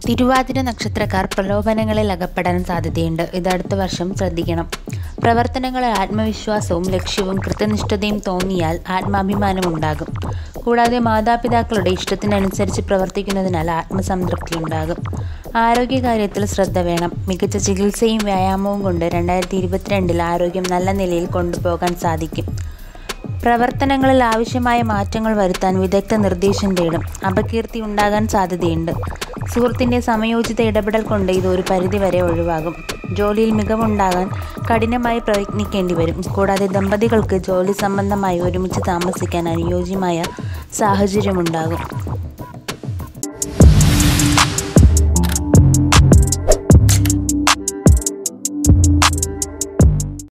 തിരുവാതിര നക്ഷത്രക്കാർ പ്രലോഭനങ്ങളിൽ അകപ്പെടാൻ സാധ്യതയുണ്ട് ഇത് അടുത്ത വർഷം ശ്രദ്ധിക്കണം പ്രവർത്തനങ്ങളിൽ ആത്മവിശ്വാസവും ലക്ഷ്യവും കൃത്യനിഷ്ഠതയും തോന്നിയാൽ ആത്മാഭിമാനം ഉണ്ടാകും കൂടാതെ മാതാപിതാക്കളുടെ ഇഷ്ടത്തിനനുസരിച്ച് പ്രവർത്തിക്കുന്നതിനാൽ ആത്മസംതൃപ്തി ഉണ്ടാകും ആരോഗ്യകാര്യത്തിൽ ശ്രദ്ധ വേണം മികച്ച ചികിത്സയും വ്യായാമവും കൊണ്ട് രണ്ടായിരത്തി ഇരുപത്തിരണ്ടിൽ ആരോഗ്യം നല്ല നിലയിൽ കൊണ്ടുപോകാൻ സാധിക്കും പ്രവർത്തനങ്ങളിൽ ആവശ്യമായ മാറ്റങ്ങൾ വരുത്താൻ വിദഗ്ധ നിർദ്ദേശം തേടും അപകീർത്തി ഉണ്ടാകാൻ സാധ്യതയുണ്ട് സുഹൃത്തിൻ്റെ സമയോചിത ഇടപെടൽ കൊണ്ട് ഇത് ഒരു പരിധിവരെ ഒഴിവാകും ജോലിയിൽ മികവുണ്ടാകാൻ കഠിനമായി പ്രയത്നിക്കേണ്ടി വരും കൂടാതെ ദമ്പതികൾക്ക് ജോലി സംബന്ധമായി ഒരുമിച്ച് താമസിക്കാൻ അനുയോജ്യമായ സാഹചര്യമുണ്ടാകും